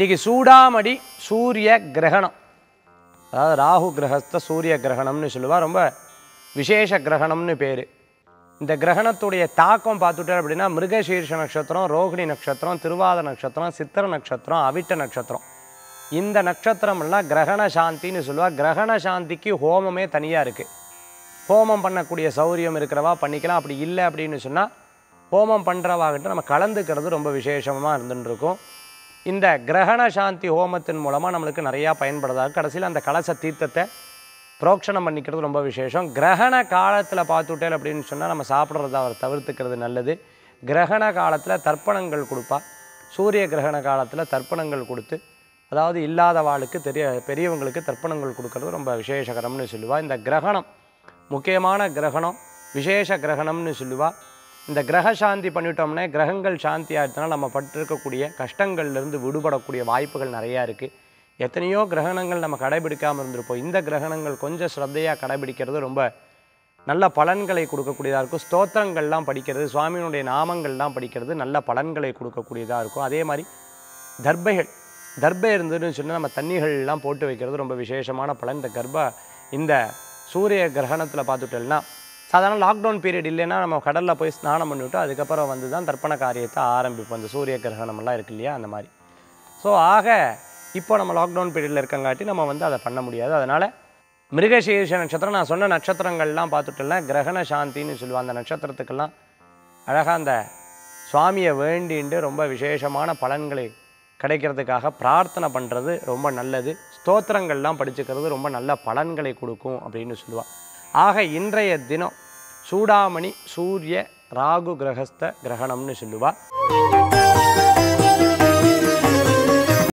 இன்னைக்கு சூடாமடி சூரிய கிரகணம் அதாவது ராகு கிரகஸ்த சூரிய கிரகணம்னு சொல்லுவா ரொம்ப விசேஷ கிரகணம்னு பேர் இந்த கிரகணத்துடைய தாக்கம் பார்த்துட்டே அப்படின்னா மிருகசீர்ஷ நட்சத்திரம் ரோகிணி நட்சத்திரம் திருவாத நட்சத்திரம் சித்திர நட்சத்திரம் அவிட்ட நட்சத்திரம் இந்த நட்சத்திரம்லாம் கிரகண சாந்தின்னு சொல்லுவா கிரகண சாந்திக்கு ஹோமமே தனியாக இருக்குது ஹோமம் பண்ணக்கூடிய சௌரியம் இருக்கிறவா பண்ணிக்கலாம் அப்படி இல்லை அப்படின்னு சொன்னால் ஹோமம் பண்ணுறவாகிட்ட நம்ம கலந்துக்கிறது ரொம்ப விசேஷமாக இருந்துட்டு இருக்கும் இந்த கிரகண சாந்தி ஹோமத்தின் மூலமாக நம்மளுக்கு நிறையா பயன்படுதா கடைசியில் அந்த கலச தீர்த்தத்தை புரோக்ஷணம் பண்ணிக்கிறது ரொம்ப விசேஷம் கிரகண காலத்தில் பார்த்துட்டேன் அப்படின்னு சொன்னால் நம்ம சாப்பிட்றத அவர் தவிர்த்துக்கிறது நல்லது கிரகண காலத்தில் தர்ப்பணங்கள் கொடுப்பா சூரிய கிரகண காலத்தில் தர்ப்பணங்கள் கொடுத்து அதாவது இல்லாதவாளுக்கு தெரிய பெரியவங்களுக்கு தர்ப்பணங்கள் கொடுக்கறது ரொம்ப விசேஷகரம்னு சொல்லுவா இந்த கிரகணம் முக்கியமான கிரகணம் விசேஷ கிரகணம்னு சொல்லுவா இந்த கிரக சாந்தி பண்ணிட்டோம்னா கிரகங்கள் சாந்தி ஆகிடுச்சுனா நம்ம பட்டிருக்கக்கூடிய கஷ்டங்கள்லேருந்து விடுபடக்கூடிய வாய்ப்புகள் நிறையா இருக்குது எத்தனையோ கிரகணங்கள் நம்ம கடைபிடிக்காமல் இருந்திருப்போம் இந்த கிரகணங்கள் கொஞ்சம் ஸ்ரத்தையாக கடைபிடிக்கிறது ரொம்ப நல்ல பலன்களை கொடுக்கக்கூடியதாக இருக்கும் ஸ்தோத்திரங்கள்லாம் படிக்கிறது சுவாமியினுடைய நாமங்கள்லாம் படிக்கிறது நல்ல பலன்களை கொடுக்கக்கூடியதாக இருக்கும் அதே மாதிரி தர்பைகள் தர்பை இருந்ததுன்னு சொன்னால் நம்ம தண்ணிகள்லாம் போட்டு வைக்கிறது ரொம்ப விசேஷமான பலன் இந்த கர்ப்ப இந்த சூரிய கிரகணத்தில் பார்த்துட்டோம்னா சாதாரண லாக்டவுன் பீரியட் இல்லைன்னா நம்ம கடலில் போய் ஸ்நானம் பண்ணிவிட்டு அதுக்கப்புறம் வந்து தான் தர்ப்பண காரியத்தை ஆரம்பிப்போம் இந்த சூரிய கிரகணமெல்லாம் இருக்கு இல்லையா அந்த மாதிரி ஸோ ஆக இப்போ நம்ம லாக்டவுன் பீரியடில் இருக்கங்காட்டி நம்ம வந்து அதை பண்ண முடியாது அதனால் மிருகசீர்ஷ நட்சத்திரம் நான் சொன்ன நட்சத்திரங்கள்லாம் பார்த்துட்டோம்னா கிரகண சாந்தின்னு சொல்லுவாங்க அந்த நட்சத்திரத்துக்கெல்லாம் அழகாக அந்த சுவாமியை வேண்டிண்டு ரொம்ப விசேஷமான பலன்களை கிடைக்கிறதுக்காக பிரார்த்தனை பண்ணுறது ரொம்ப நல்லது ஸ்தோத்திரங்கள்லாம் படிச்சுக்கிறது ரொம்ப நல்ல பலன்களை கொடுக்கும் அப்படின்னு சொல்லுவாள் ஆக இன்றைய தினம் சூடாமணி சூரிய ராகு கிரகஸ்த கிரகணம்னு சொல்லுவாள்